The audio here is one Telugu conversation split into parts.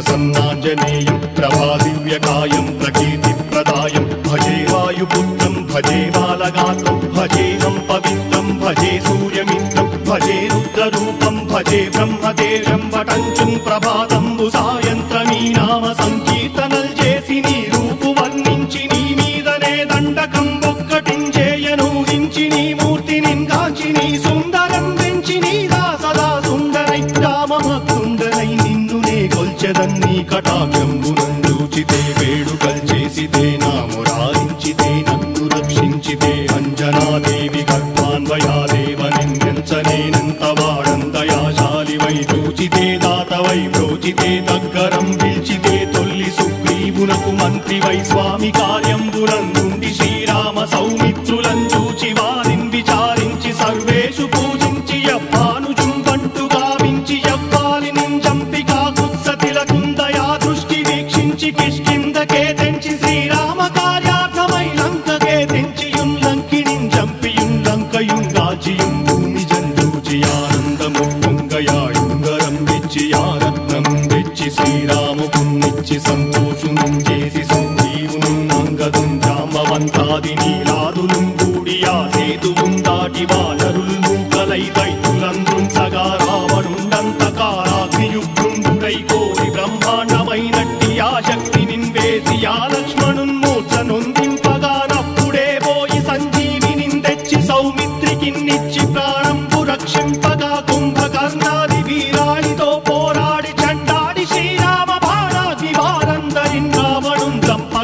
ప్రసన్నాంజనేయం ప్రభాదివ్యకాయం ప్రకీర్తిప్రదాయం భజే వాయుపుత్రం భజే బాలగాత్రం భజేహం పవిత్రం భజే సూర్యమిత్రం భజే రుద్రరూపం భజే బ్రహ్మదేవం వటంచుం ప్రభాతంబు సాయంత్రమీ నామ సంకీర్తనల్ చేసి నీ రూపు వర్ణించి నీ మీదనే దండకం ఒక్కటించేయను హించి నీ మూర్తి నింగాచి నీ సుందరం పెంచి నీ సదా సుందరై రామభక్తుండనై నిన్ను నే కొల్చెదన్ని కటాక్షంబునందూచితే వేడుకల్ చేసితే నా మురారించితే నన్ను రక్షించితే అంజనాదేవి గర్భాన్వయాదేవ నిన్నెంచనేనంత వాడందయాశాలి వై చూచితే దాతవై ప్రోచితే దగ్గరం పిలిచితే తొల్లి సుగ్రీవునకు మంత్రి వై స్వామి కార్యంబునందుండి శ్రీరామ సౌమిత్రులం చూచి వారిని విచారించి సర్వేషు పూజించి యవ్వాను చుంబంటు గావించి యవ్వాలి నింజంపికా కుత్సతిలకుందయా దృష్టి వీక్షించి కిష్కిందకే తెంచి శ్రీరామ కార్యార్థమై లంకకే తెంచియుం లంకిణిం చంపియుం లంకయుం రాజియుం భూమి జంజూచి ఆనందము పొంగయాయుంగరం వెచ్చి ఆరత్నం వెచ్చి శ్రీరాముకున్నిచ్చి సంతోషునం చేసి సంజీవును అంగదుం జామవంతాది నీలాదులు కూడి ఆ సేతువుం దాటి వానరుల్ మూకలై దైతులందుం సగా రావణుండంత కారాగ్నియుగ్రుండుడై కోరి బ్రహ్మాండమైనట్టి ఆ శక్తి నిన్వేసి ఆ లక్ష్మణున్ మూర్ఛ నొందింపగా నప్పుడే పోయి సంజీవిని తెచ్చి సౌమిత్రికిన్నిచ్చి ప్రాణంపు రక్షింపగా కుంభకర్ణాది వీరాళితో పోరాడి చండాడి శ్రీరామ బాణాది వారందరిన్ రావణుం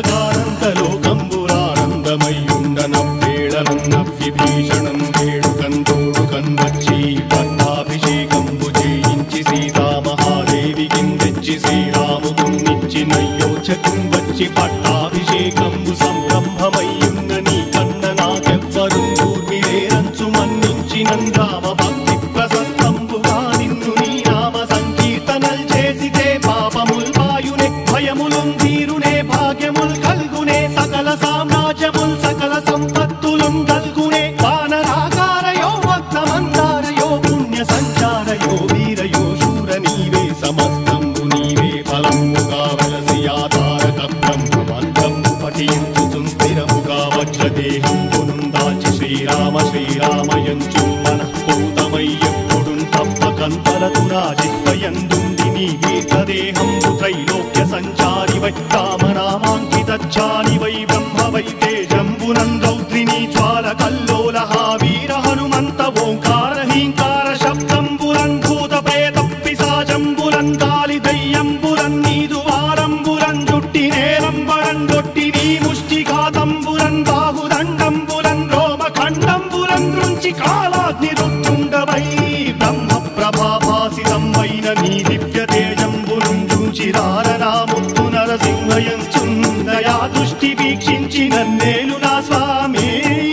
చంపగానంతలోకంబురానందమయ్యుండన విభీషణం వేడుకందోడు కన్వచ్చి పట్టాభిషేకంబు చేయించి సీతామహాదేవికి తెచ్చి శ్రీరాముకున్నిచ్చి నయ్యోచకం వచ్చి పట్టాభిషేకంబు సంరంభమయ్యున్న నీ కన్న నాకెవ్వరు ఊర్మిలేరంచు మన్నించి నందామ భక్తి ప్రశస్తంబుగా నిన్ను నీ నామ సంకీర్తనల్ చేసితే పాపముల్ వాయునే భయములుం తీరునే భాగ్యముల్ కల్గునే సకల సామ్రాజ్యముల్ సకల సంపత్తులుం కల్గునే వానరాకారయో భక్తమందారయో పుణ్య సంచారయో వీరయో శూర నీవే సమస్తంబు నీవే ఫలముగా వెలసి ఆధారక బ్రహ్మమంత్రము పఠించు స్థిరముగా వజ్రదేహం పునుందాచి శ్రీరామ శ్రీరామయంచు మనఃపూతమయ్యప్పుడు తప్పకంతలతు నా జిహ్వయందుండి నీ దీర్ఘదేహం త్రైలోక్య సంచారి వై రామనామాంకితాని వై బ్రహ్మ వై తేజంబునందౌద్రిని జ్వాల కల్లోల వీర హనుమంత ఓంకార హీంకార శబ్దంబురన్ భూత ప్రేత పిశాచంబురన్ కాలి దయ్యంబురన్ నీదు వారంబురన్ జుట్టి నేలంబరన్ గొట్టి నీ ముష్టిఘాతంబురన్ బాహుదండంబురన్ రోమ ఖండంబురన్ దృంచి కాలాగ్ని రుత్తుండవై బ్రహ్మ ప్రభాభాసితం వైన నీ దివ్య తేజంబురుం చూచి రారనాముత్తు నరసింహయంచుందయా దృష్టి వీక్షించి నన్నేలు నా స్వామి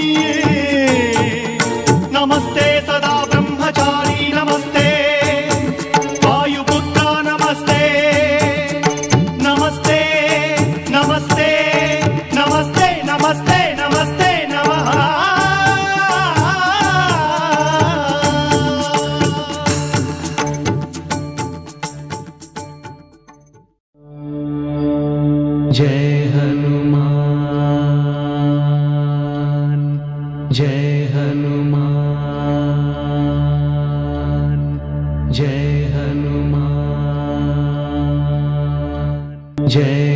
నమస్తే సదా బ్రహ్మచారి నమస్తే వాయుపుత్ర నమస్తే నమస్తే నమస్తే నమస్తే నమస్తే నమస్తే నమః जय हनुमान जय हनुमान जय हनुमान जय